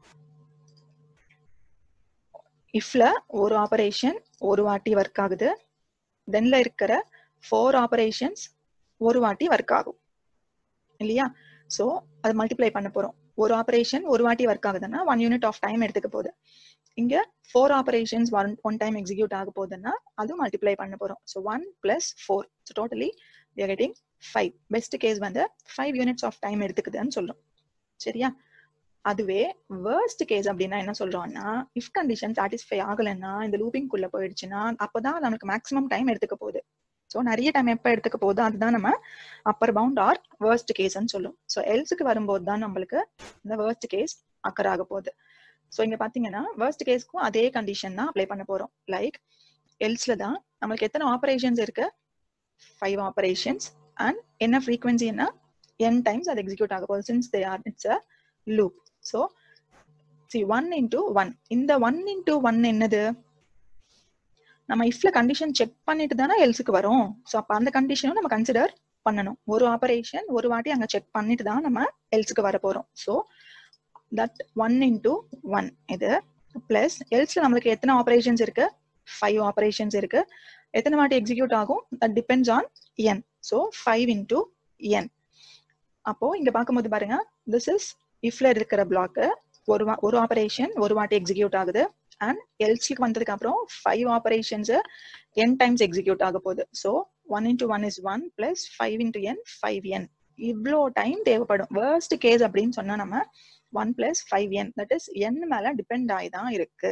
இஃப்ல ஒரு ஆபரேஷன் ஒரு வாட்டி ஒர்க் ஆகுது தென்ல இருக்கிற ஃபோர் ஆபரேஷன்ஸ் ஒரு வாட்டி ஒர்க் ஆகும் இல்லையா ஸோ அதை மல்டிப்ளை பண்ண போறோம் ஒரு ஆபரேஷன் ஒரு வாட்டி ஒர்க் ஆகுதுன்னா ஒன் யூனிட் ஆஃப் டைம் எடுத்துக்க போகுது இங்க four operations one one time execute ஆக போகுதுன்னா அதுவும் மல்டிப்ளை பண்ண போறோம் so one plus four so totally we are getting five best case வந்து ஃபைவ் யூனிட்ஸ் ஆஃப் டைம் எடுத்துக்குதுன்னு சொல்றோம் சரியா அதுவே வேர்ஸ்ட் கேஸ் அப்படின்னா என்ன சொல்றோம்னா இஃப் கண்டிஷன் சாட்டிஸ்ஃபை ஆகலைன்னா இந்த லூப்பிங் குள்ள போயிடுச்சுன்னா அப்பதான் நமக்கு மேக்ஸிமம் டைம் எடுத்துக்க போகுது ஸோ நிறைய டைம் எப்போ எடுத்துக்க போகுது அதுதான் நம்ம அப்பர் பவுண்ட் ஆர் வேர்ஸ்ட் கேஸ்ன்னு சொல்லும் ஸோ எல்ஸுக்கு வரும்போது தான் நம்மளுக்கு இந்த வேர்ஸ்ட் கேஸ் அக்கர் ஆக போகுது ஸோ இங்க பாத்தீங்கன்னா வேர்ஸ்ட் கேஸ்க்கும் அதே கண்டிஷன் தான் அப்ளை பண்ண போறோம் லைக் எல்ஸ்ல தான் நம்மளுக்கு எத்தனை ஆபரேஷன்ஸ் இருக்கு ஃபைவ் ஆபரேஷன்ஸ் அண்ட் என்ன ஃப்ரீக்வன்சி என்ன என் டைம்ஸ் அது எக்ஸிக்யூட் ஆக போகுது since they are it's a loop so see one into one இந்த ஒன் இன்டூ ஒன் என்னது நம்ம இஃப்ல கண்டிஷன் செக் பண்ணிட்டு தானே எல்ஸுக்கு வரும் ஸோ அப்போ அந்த கண்டிஷனும் நம்ம கன்சிடர் பண்ணணும் ஒரு ஆபரேஷன் ஒரு வாட்டி அங்க செக் பண்ணிட்டு தான் நம்ம எல்ஸுக்கு வர போறோம் so that one into one இது பிளஸ் எல்ஸ்ல நம்மளுக்கு எத்தனை ஆபரேஷன்ஸ் இருக்கு ஃபைவ் ஆபரேஷன்ஸ் இருக்கு எத்தனை வாட்டி எக்ஸிக்யூட் ஆகும் that depends on n so five into n அப்போ இங்க பார்க்கும்போது பாருங்க திஸ் இஸ் இஃப்ல இருக்கிற பிளாக் ஒரு ஒரு ஆபரேஷன் ஒரு வாட்டி எக்ஸிக்யூட் ஆகுது அண்ட் எல்சிக்கு வந்ததுக்கு அப்புறம் five operations n times execute ஆக போகுது so one into one is one plus five into n five n இவ்வளோ டைம் தேவைப்படும் வேர்ஸ்ட் கேஸ் அப்படின்னு சொன்னா நம்ம one plus five n that is n மேல டிபெண்ட் ஆகி தான் இருக்கு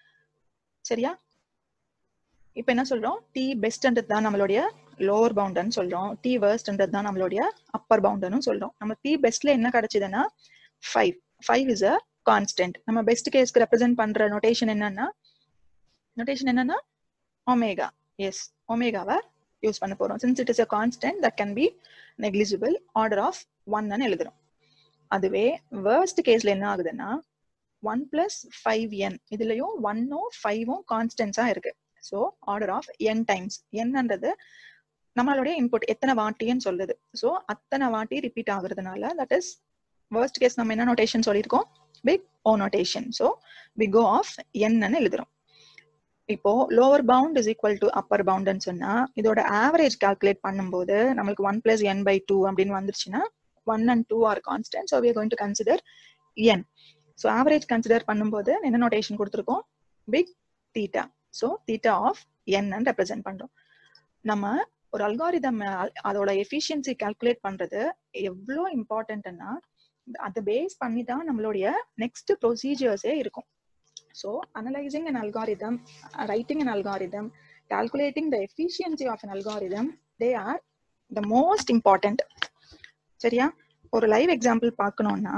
சரியா இப்ப என்ன சொல்றோம் டி பெஸ்ட்ன்றது தான் நம்மளுடைய லோவர் பவுண்டர்னு சொல்றோம் டி வேர்ஸ்ட்ன்றது தான் நம்மளுடைய அப்பர் பவுண்டர்னு சொல்றோம் நம்ம டி பெஸ்ட்ல என்ன கிடைச்சதுன்னா five five is a constant நம்ம பெஸ்ட் கேஸ்க்கு ரெப்ரசென்ட் பண்ற நோட்டேஷன் என்னன்னா நோட்டேஷன் என்னன்னா ஒமேகா எஸ் ஒமேகாவை யூஸ் பண்ண போறோம் since it is a constant that can be negligible order of ஒன்னு எழுதுறோம் அதுவே வேர்ஸ்ட் கேஸ்ல என்ன ஆகுதுன்னா ஒன் பிளஸ் ஃபைவ் என் இதுலயும் ஒன்னும் ஃபைவும் கான்ஸ்டன்ஸா இருக்கு so order of n times என்னன்றது நம்மளுடைய இன்புட் எத்தனை வாட்டின்னு சொல்லுது ஸோ அத்தனை வாட்டி ரிப்பீட் ஆகுறதுனால தட் இஸ் வேர்ஸ்ட் கேஸ் நம்ம என்ன நோட்டேஷன் சொல்லியிருக்கோம் big O notation so we go of என்னன்னு எழுதுறோம் இப்போ lower bound is equal to upper பவுண்ட்னு சொன்னா இதோட ஆவரேஜ் கால்குலேட் பண்ணும்போது நம்மளுக்கு one plus N by two அப்படின்னு வந்துருச்சுன்னா one and two are constant so we going to consider n so average consider பண்ணும்போது என்ன நோட்டேஷன் கொடுத்துருக்கோம் big theta so theta of n represent பண்றோம் நம்ம ஒரு அல்காரிதம் அதோட எஃபிஷியன்சி கால்குலேட் பண்றது எவ்வளோ இம்பார்ட்டன்ட்னா அதை பேஸ் பண்ணி தான் நம்மளுடைய நெக்ஸ்ட் ப்ரொசீஜர்ஸே இருக்கும் so analysing an algorithm writing an algorithm calculating the efficiency of an algorithm they are the most important சரியா ஒரு லைவ் எக்ஸாம்பிள் பார்க்கணும்னா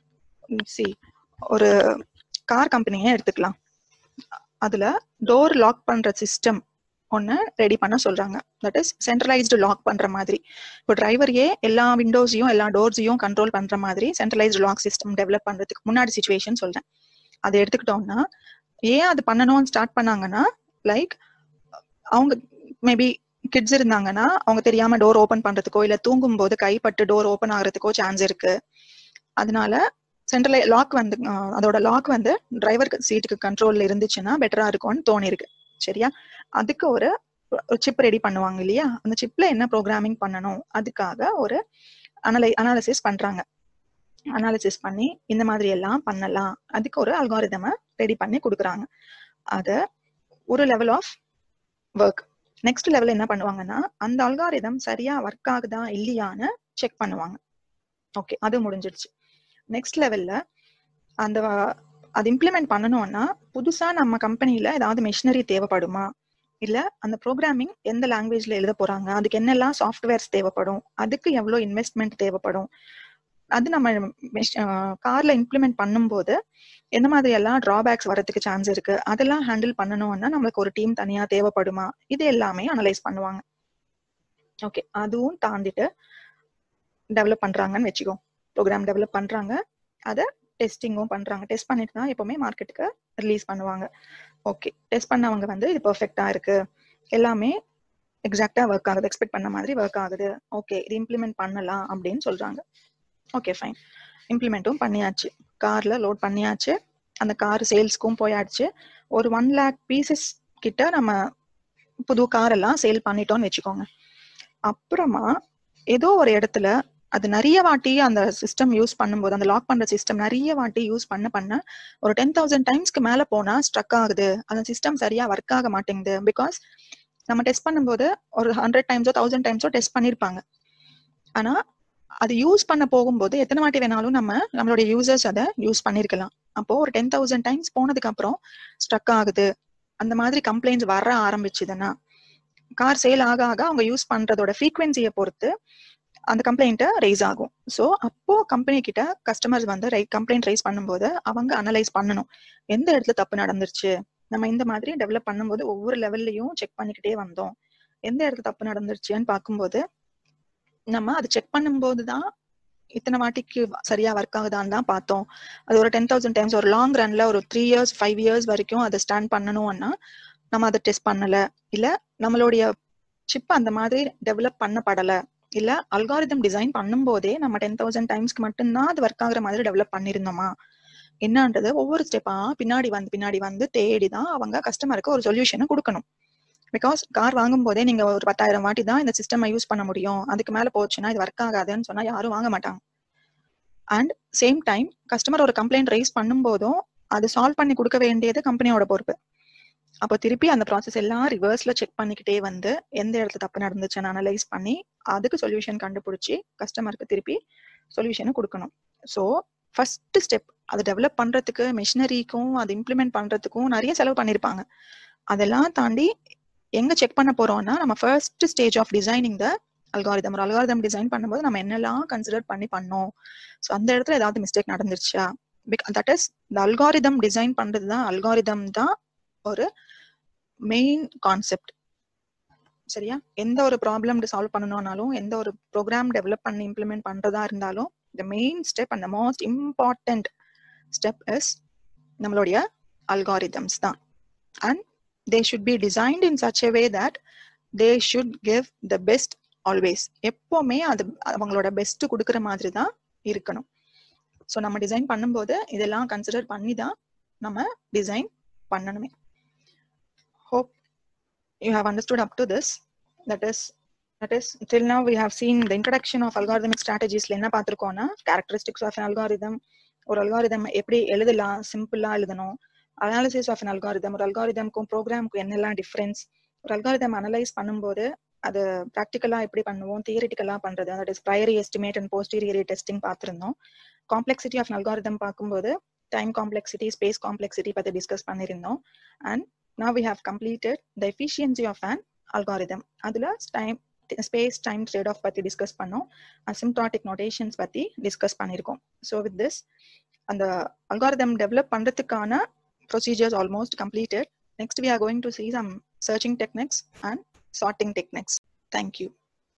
சி ஒரு கார் கம்பெனியே எடுத்துக்கலாம் அதுல டோர் லாக் பண்ற சிஸ்டம் ஒன்னு ரெடி பண்ண சொல்றாங்க தட் இஸ் சென்ட்ரலைஸ்டு லாக் பண்ற மாதிரி இப்போ டிரைவரையே எல்லா விண்டோஸையும் எல்லா டோர்ஸையும் கண்ட்ரோல் பண்ற மாதிரி சென்ட்ரலைஸ்டு லாக் சிஸ்டம் டெவலப் பண்றதுக்கு முன்னாடி சுச்சுவேஷன் சொல்றேன் அதை எடுத்துக்கிட்டோம்னா ஏன் அது பண்ணணும்னு ஸ்டார்ட் பண்ணாங்கன்னா லைக் அவங்க மேபி கிட்ஸ் இருந்தாங்கன்னா அவங்க தெரியாம டோர் ஓபன் பண்றதுக்கோ இல்ல தூங்கும் போது கைப்பட்டு டோர் ஓபன் ஆகுறதுக்கோ சான்ஸ் இருக்கு அதனால சென்ட்ரலை லாக் வந்து அதோட லாக் வந்து டிரைவர் சீட்டுக்கு கண்ட்ரோல்ல இருந்துச்சுன்னா பெட்டரா இருக்கும்னு தோணி இருக்கு சரியா அதுக்கு ஒரு சிப் ரெடி பண்ணுவாங்க இல்லையா அந்த சிப்ல என்ன ப்ரோக்ராமிங் பண்ணணும் அதுக்காக ஒரு அனலை அனாலிசிஸ் பண்றாங்க அனாலிசிஸ் பண்ணி இந்த மாதிரி எல்லாம் பண்ணலாம் அதுக்கு ஒரு அல்காரிதம ரெடி பண்ணி கொடுக்குறாங்க அத ஒரு level of work next level என்ன பண்ணுவாங்கன்னா அந்த அல்காரிதம் சரியா ஒர்க் ஆகுதா இல்லையான்னு செக் பண்ணுவாங்க ஓகே அது முடிஞ்சிடுச்சு நெக்ஸ்ட் லெவல்ல அந்த அது இம்ப்ளிமெண்ட் பண்ணணும்னா புதுசா நம்ம கம்பெனில ஏதாவது மிஷினரி தேவைப்படுமா இல்ல அந்த ப்ரோக்ராமிங் எந்த லாங்குவேஜ்ல எழுத போறாங்க அதுக்கு என்னெல்லாம் சாஃப்ட்வேர்ஸ் தேவைப்படும் அதுக்கு எவ்வளவு இன்வெஸ்ட்மெண்ட் தேவைப்படும் அது நம்ம கார்ல இம்ப்ளிமெண்ட் பண்ணும்போது எந்த மாதிரி எல்லாம் டிராபேக்ஸ் வரதுக்கு சான்ஸ் இருக்கு அதெல்லாம் ஹேண்டில் பண்ணணும்னா நம்மளுக்கு ஒரு டீம் தனியா தேவைப்படுமா இது எல்லாமே அனலைஸ் பண்ணுவாங்க ஓகே அதுவும் தாண்டிட்டு டெவலப் பண்றாங்கன்னு வச்சுக்கோ ப்ரோக்ராம் டெவலப் பண்றாங்க அதை டெஸ்டிங்கும் பண்றாங்க டெஸ்ட் பண்ணிட்டு தான் எப்பவுமே மார்க்கெட்டுக்கு ரிலீஸ் பண்ணுவாங்க ஓகே டெஸ்ட் பண்ணவங்க வந்து இது பர்ஃபெக்டா இருக்கு எல்லாமே எக்ஸாக்டா ஒர்க் ஆகுது எக்ஸ்பெக்ட் பண்ண மாதிரி ஒர்க் ஆகுது ஓகே இது இம்ப்ளிமெண்ட் பண்ணலாம் அப்படின்னு சொல்றாங்க ஓகே ஃபைன் இம்ப்ளிமெண்ட்டும் பண்ணியாச்சு கார்ல லோட் பண்ணியாச்சு அந்த கார் சேல்ஸ்க்கும் போயாச்சு ஒரு ஒன் லேக் பீசஸ் கிட்ட நம்ம புது கார் எல்லாம் சேல் பண்ணிட்டோம்னு வச்சுக்கோங்க அப்புறமா ஏதோ ஒரு இடத்துல அது நிறைய வாட்டி அந்த சிஸ்டம் யூஸ் பண்ணும்போது அந்த லாக் பண்ற சிஸ்டம் நிறைய வாட்டி யூஸ் பண்ண பண்ண ஒரு டென் தௌசண்ட் டைம்ஸ்க்கு மேல போனா ஸ்ட்ரக் ஆகுது அந்த சிஸ்டம் சரியா ஒர்க் ஆக மாட்டேங்குது பிகாஸ் நம்ம டெஸ்ட் பண்ணும்போது ஒரு ஹண்ட்ரட் டைம்ஸோ தௌசண்ட் டைம்ஸோ டெஸ்ட் பண்ணிருப்பாங்க ஆனா அது யூஸ் பண்ண போகும்போது எத்தனை வாட்டி வேணாலும் நம்ம நம்மளுடைய யூசர்ஸ் அதை யூஸ் பண்ணிருக்கலாம் அப்போ ஒரு டென் தௌசண்ட் டைம்ஸ் போனதுக்கு அப்புறம் ஸ்ட்ரக் ஆகுது அந்த மாதிரி கம்ப்ளைண்ட்ஸ் வர ஆரம்பிச்சுதுன்னா கார் சேல் ஆக ஆக அவங்க யூஸ் பண்றதோட ஃப்ரீக்வன்சியை பொறுத்து அந்த கம்ப்ளைண்ட்டை ரைஸ் ஆகும் ஸோ அப்போ கம்பெனி கிட்ட கஸ்டமர்ஸ் வந்து ரை கம்ப்ளைண்ட் ரைஸ் பண்ணும்போது அவங்க அனலைஸ் பண்ணணும் எந்த இடத்துல தப்பு நடந்துருச்சு நம்ம இந்த மாதிரி டெவலப் பண்ணும்போது ஒவ்வொரு லெவல்லையும் செக் பண்ணிக்கிட்டே வந்தோம் எந்த இடத்துல தப்பு நடந்துருச்சுன்னு பார்க்கும்போது நம்ம அது செக் பண்ணும்போது தான் இத்தனை வாட்டிக்கு சரியா ஒர்க் ஆகுதான்னு தான் பார்த்தோம் அது ஒரு டென் தௌசண்ட் டைம்ஸ் ஒரு லாங் ரன்ல ஒரு த்ரீ இயர்ஸ் ஃபைவ் இயர்ஸ் வரைக்கும் அதை ஸ்டாண்ட் பண்ணணும்னா நம்ம அதை டெஸ்ட் பண்ணல இல்ல நம்மளுடைய சிப் அந்த மாதிரி டெவலப் பண்ணப்படல இல்ல அல்காரிதம் டிசைன் பண்ணும்போதே நம்ம டென் தௌசண்ட் டைம்ஸ்க்கு மட்டும்தான் அது ஒர்க் ஆகுற மாதிரி டெவலப் பண்ணிருந்தோமா என்னன்றது ஒவ்வொரு ஸ்டெப்பா பின்னாடி வந்து பின்னாடி வந்து தேடி தான் அவங்க கஸ்டமருக்கு ஒரு சொல்யூஷனை கொடுக்கணும் பிகாஸ் கார் வாங்கும் போதே நீங்க ஒரு பத்தாயிரம் வாட்டி தான் இந்த சிஸ்டம் யூஸ் பண்ண முடியும் அதுக்கு மேல போச்சுன்னா இது ஒர்க் ஆகாதுன்னு சொன்னா யாரும் வாங்க மாட்டாங்க அண்ட் சேம் டைம் கஸ்டமர் ஒரு கம்ப்ளைண்ட் ரைஸ் பண்ணும் போதும் அது சால்வ் பண்ணி கொடுக்க வேண்டியது கம்பெனியோட பொறுப்பு அப்போ திருப்பி அந்த ப்ராசஸ் எல்லாம் ரிவர்ஸ்ல செக் பண்ணிக்கிட்டே வந்து எந்த இடத்துல தப்பு நடந்துச்சுன்னு அனலைஸ் பண்ணி அதுக்கு சொல்யூஷன் கண்டுபிடிச்சி கஸ்டமருக்கு திருப்பி சொல்யூஷனை கொடுக்கணும் ஸோ ஃபர்ஸ்ட் ஸ்டெப் அதை டெவலப் பண்றதுக்கு மிஷினரிக்கும் அது இம்ப்ளிமெண்ட் பண்றதுக்கும் நிறைய செலவு பண்ணியிருப்பாங்க அதெல்லாம் தாண்டி எங்க செக் பண்ண போறோம்னா நம்ம first stage of designing the algorithm ஒரு அல்காரிதம் டிசைன் பண்ணும்போது நம்ம என்னெல்லாம் கன்சிடர் பண்ணி பண்ணோம் ஸோ அந்த இடத்துல ஏதாவது மிஸ்டேக் நடந்துருச்சா தட் இஸ் இந்த அல்காரிதம் டிசைன் பண்றது தான் அல்காரிதம் தான் ஒரு மெயின் கான்செப்ட் சரியா எந்த ஒரு ப்ராப்ளம் சால்வ் பண்ணணும்னாலும் எந்த ஒரு ப்ரோக்ராம் டெவலப் பண்ணி இம்ப்ளிமெண்ட் பண்றதா இருந்தாலும் the main step and the most important step is நம்மளுடைய அல்காரிதம்ஸ் தான் and they should be designed in such a way that they should give the best always எப்போவுமே அது அவங்களோட பெஸ்ட் கொடுக்குற மாதிரி தான் இருக்கணும் ஸோ நம்ம டிசைன் பண்ணும்போது இதெல்லாம் கன்சிடர் பண்ணி தான் நம்ம டிசைன் பண்ணணுமே hope you have understood up to this that is that is till now we have seen the introduction of algorithmic strategies என்ன பார்த்திருக்கோம்னா characteristics of an algorithm ஒரு அல்காரிதம் எப்படி எழுதலாம் சிம்பிளா எழுதணும் அனாலிசிஸ் ஆஃப் அன் அல்காரிதம் ஒரு அல்காரிதம்க்கும் ப்ரோக்ராம்க்கும் என்னெல்லாம் டிஃப்ரென்ஸ் ஒரு அல்காரிதம் அனலைஸ் பண்ணும்போது அது ப்ராக்டிக்கலா எப்படி பண்ணுவோம் தியரிட்டிக்கலா பண்றது that is priori estimate and posteriori testing பார்த்திருந்தோம் காம்ப்ளெக்சிட்டி ஆஃப் அல்காரிதம் பார்க்கும்போது டைம் காம்ப்ளெக்சிட்டி ஸ்பேஸ் காம்ப்ளெக்சிட்டி பத்தி டிஸ்கஸ் பண்ணியிருந்தோம் and now we have completed the efficiency of an algorithm அதுல time space time trade off பத்தி டிஸ்கஸ் பண்ணோம் asymptotic notations பத்தி discuss பண்ணியிருக்கோம் so with this அந்த அல்காரிதம் டெவலப் பண்றதுக்கான procedures almost completed next we are going to see some searching techniques and sorting techniques thank you